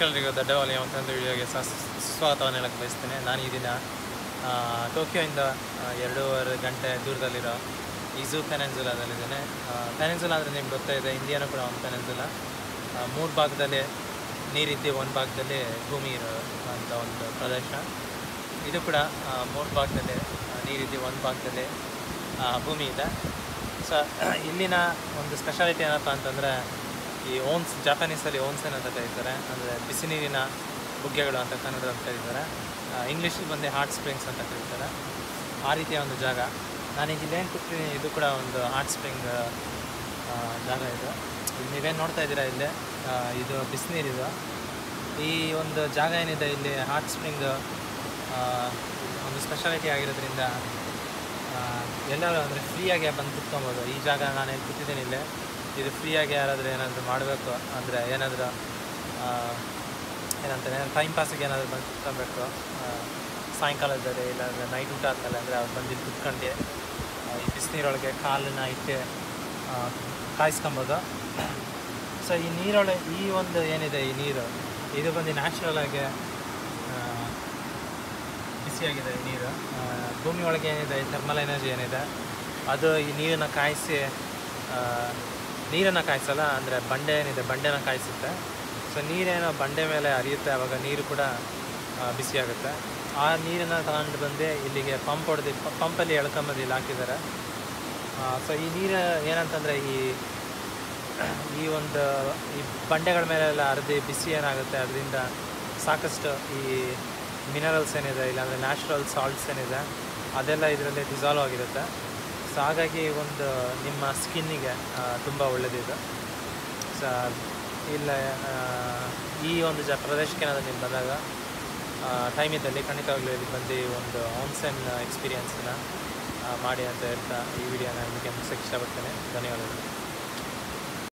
ವೀಕ್ಷಕರಿಗೂ ದೊಡ್ಡವಾಲಿ ಮತ್ತೊಂದು ವಿಡಿಯೋಗೆ ಸ ಸ್ವಾಗತವನ್ನು ಹೇಳಕ್ಕೆ ಬಯಸ್ತೇನೆ ನಾನು ಈ ದಿನ ಆ, ಟೋಕಿಯೋಯಿಂದ ಆ, ಎರಡೂವರೆ ಗಂಟೆ ದೂರದಲ್ಲಿರೋ ಇಜು ಪೆನೆನ್ಸುಲಾದಲ್ಲಿದ್ದೇನೆ ಪೆನೆನ್ಸುಲಾ ಅಂದರೆ ನಿಮ್ಗೆ ಗೊತ್ತಾಯಿದೆ ಇಂಡಿಯಾನೂ ಕೂಡ ಒಂದು ಪೆನೆನ್ಸುಲಾ ಮೂರು ಭಾಗದಲ್ಲಿ ನೀರಿದ್ದು ಒಂದು ಭಾಗದಲ್ಲಿ ಭೂಮಿ ಇರೋ ಅಂತ ಒಂದು ಪ್ರದೇಶ ಇದು ಕೂಡ ಆ, ಮೂರು ಭಾಗದಲ್ಲಿ ಆ, ನೀರಿದ್ದು ಒಂದು ಭಾಗದಲ್ಲಿ ಆ, ಭೂಮಿ ಇದೆ ಸೊ ಇಲ್ಲಿನ ಒಂದು ಸ್ಪೆಷಾಲಿಟಿ ಏನಪ್ಪ ಅಂತಂದರೆ ಈ ಓನ್ಸ್ ಜಾಪನೀಸಲ್ಲಿ ಓನ್ಸನ್ ಅಂತ ಕರೀತಾರೆ ಅಂದರೆ ಬಿಸಿ ನೀರಿನ ಬುಗ್ಗೆಗಳು ಅಂತ ಕನ್ನಡದಲ್ಲಿ ಕರೀತಾರೆ ಇಂಗ್ಲೀಷಲ್ಲಿ ಬಂದು ಹಾಟ್ ಸ್ಪ್ರಿಂಗ್ಸ್ ಅಂತ ಕರೀತಾರೆ ಆ ರೀತಿಯ ಒಂದು ಜಾಗ ನಾನೀಗ ಇಲ್ಲೇನು ಕೂತ್ತೀನಿ ಇದು ಕೂಡ ಒಂದು ಹಾಟ್ ಸ್ಪ್ರಿಂಗ್ ಜಾಗ ಇದು ಇಲ್ಲಿ ನೀವೇನು ನೋಡ್ತಾ ಇದ್ದೀರಾ ಇಲ್ಲಿ ಆ, ಇದು ಬಿಸಿನೀರಿದು ಈ ಒಂದು ಜಾಗ ಏನಿದೆ ಇಲ್ಲಿ ಹಾಟ್ ಸ್ಪ್ರಿಂಗ್ ಒಂದು ಸ್ಪೆಷಾಲಿಟಿ ಆಗಿರೋದ್ರಿಂದ ಆ, ಎಲ್ಲರೂ ಅಂದರೆ ಫ್ರೀಯಾಗಿ ಬಂದು ಕುತ್ಕೊಬೋದು ಈ ಜಾಗ ನಾನು ಎಲ್ಲಿ ಕೂತಿದ್ದೀನಿ ಇಲ್ಲೇ ಇದು ಫ್ರೀಯಾಗಿ ಯಾರಾದರೂ ಏನಾದರೂ ಮಾಡಬೇಕು ಅಂದರೆ ಏನಾದರೂ ಏನಂತಾರೆ ಟೈಮ್ ಪಾಸಿಗೆ ಏನಾದರೂ ಬಂದು ಕುತ್ಕೊಬೇಕು ಆ, ಸಾಯಂಕಾಲದಲ್ಲಿ ಇಲ್ಲಾಂದರೆ ನೈಟ್ ಊಟ ಆದಮೇಲೆ ಅಂದರೆ ಅವ್ರು ಬಂದು ಇಲ್ಲಿ ಕುತ್ಕೊಂಡು ಆ, ಈ ಬಿಸಿನೀರೊಳಗೆ ಕಾಲನ್ನ ಇಟ್ಟು ಆ, ಕಾಯಿಸ್ಕೊಬೋದು ಸೊ ಈ ನೀರೊಳಗೆ ಈ ಒಂದು ಏನಿದೆ ಈ ನೀರು ಇದು ಬಂದು ನ್ಯಾಚುರಲ್ ಆಗಿ ಆ, ಬಿಸಿಯಾಗಿದೆ ಈ ನೀರು ಆ, ಭೂಮಿ ಒಳಗೆ ಏನಿದೆ ಥರ್ಮಲ್ ಎನರ್ಜಿ ಏನಿದೆ ಅದು ಈ ನೀರನ್ನು ಕಾಯಿಸಿ ನೀರನ್ನು ಕಾಯಿಸಲ್ಲ ಅಂದರೆ ಬಂಡೆ ಏನಿದೆ ಬಂಡೆನ ಕಾಯಿಸುತ್ತೆ ಸೊ ನೀರೇನೋ ಬಂಡೆ ಮೇಲೆ ಹರಿಯುತ್ತೆ ಆವಾಗ ನೀರು ಕೂಡ ಆ, ಬಿಸಿಯಾಗುತ್ತೆ ಆ ನೀರನ್ನು ತಗೊಂಡು ಬಂದು ಇಲ್ಲಿಗೆ ಪಂಪ್ ಹೊಡೆದು ಪಂಪಲ್ಲಿ ಎಳ್ಕೊಂಬಂದು ಇಲ್ಲಿ ಹಾಕಿದ್ದಾರೆ ಸೊ ಈ ನೀರು ಏನಂತಂದರೆ ಈ ಈ ಒಂದು ಈ ಬಂಡೆಗಳ ಮೇಲೆಲ್ಲ ಹರಿದು ಬಿಸಿ ಏನಾಗುತ್ತೆ ಅದರಿಂದ ಸಾಕಷ್ಟು ಈ ಮಿನರಲ್ಸ್ ಏನಿದೆ ಇಲ್ಲಾಂದರೆ ನ್ಯಾಚುರಲ್ ಸಾಲ್ಟ್ಸ್ ಏನಿದೆ ಅದೆಲ್ಲ ಇದರಲ್ಲಿ ಡಿಸಾಲ್ವ್ ಆಗಿರುತ್ತೆ ಸೊ ಹಾಗಾಗಿ ಒಂದು ನಿಮ್ಮ ಸ್ಕಿನ್ನಿಗೆ ತುಂಬ ಒಳ್ಳೆಯದಿದೆ ಸೊ ಇಲ್ಲ ಆ, ಈ ಒಂದು ಜ ಪ್ರದೇಶಕ್ಕೆ ಏನಾದರೂ ನೀವು ಬಂದಾಗ ಟೈಮ್ ಇದ್ದಲ್ಲಿ ಖಂಡಿತವಾಗ್ಲೂ ಇಲ್ಲಿ ಬಂದು ಈ ಒಂದು ಆನ್ಸೆನ್ ಎಕ್ಸ್ಪೀರಿಯನ್ಸನ್ನ ಮಾಡಿ ಅಂತ ಹೇಳ್ತಾ ಈ ವಿಡಿಯೋನ ನಿಮಗೆ ಮುಗಿಸೋಕ್ಕೆ ಇಷ್ಟಪಡ್ತೇನೆ ಧನ್ಯವಾದಗಳು